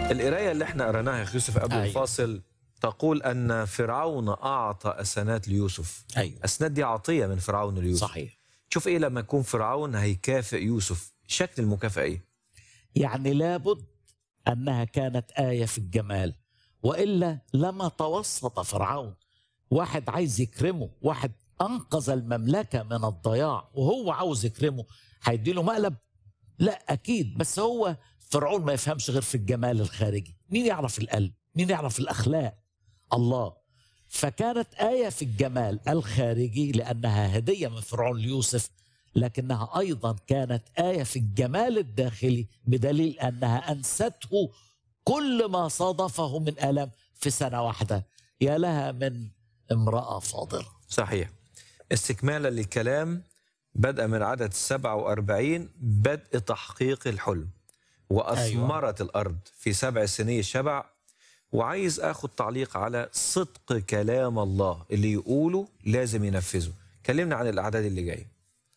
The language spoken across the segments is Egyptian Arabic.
القرايه اللي احنا قريناها يا أخي يوسف قبل أيوة. الفاصل تقول ان فرعون اعطى اسنات ليوسف ايوه اسنات دي عطيه من فرعون ليوسف صحيح شوف ايه لما يكون فرعون هيكافئ يوسف شكل المكافاه ايه يعني لابد انها كانت ايه في الجمال والا لما توسط فرعون واحد عايز يكرمه واحد انقذ المملكه من الضياع وهو عاوز يكرمه هيديله مقلب لا اكيد بس هو فرعون ما يفهمش غير في الجمال الخارجي مين يعرف القلب مين يعرف الاخلاق الله فكانت ايه في الجمال الخارجي لانها هديه من فرعون ليوسف لكنها ايضا كانت ايه في الجمال الداخلي بدليل انها انسته كل ما صادفه من الم في سنه واحده يا لها من امراه فاضله صحيح استكمالا للكلام بدأ من عدد 47 بدء تحقيق الحلم وأثمرت أيوة. الأرض في سبع سنين شبع وعايز أخد تعليق على صدق كلام الله اللي يقوله لازم ينفذه كلمنا عن الأعداد اللي جاية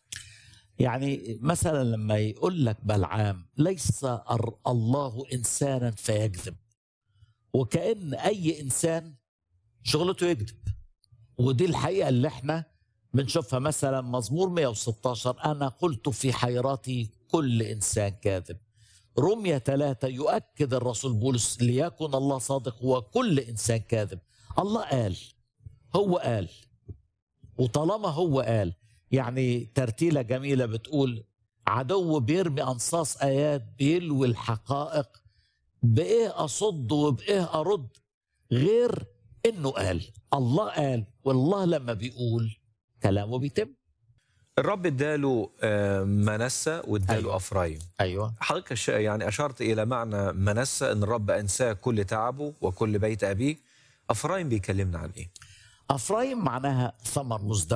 يعني مثلا لما يقول لك بلعام ليس أر- الله انسانا فيكذب وكأن اي انسان شغلته يكذب ودي الحقيقه اللي احنا بنشوفها مثلا مزمور 116 انا قلت في حيرتي كل انسان كاذب رمية ثلاثة يؤكد الرسول بولس ليكن الله صادق وكل إنسان كاذب الله قال هو قال وطالما هو قال يعني ترتيلة جميلة بتقول عدو بيرمي أنصاص آيات بيلوي الحقائق بإيه أصد وبإيه أرد غير إنه قال الله قال والله لما بيقول كلامه بيتم الرب اداله آه، منسى واداله أيوة. أفرايم أيوة حضرتك ش- يعني أشرت إلى معنى منسى أن الرب أنساه كل تعبه وكل بيت أبيه أفرايم بيكلمنا عن إيه؟ أفرايم معناها ثمر مزدوج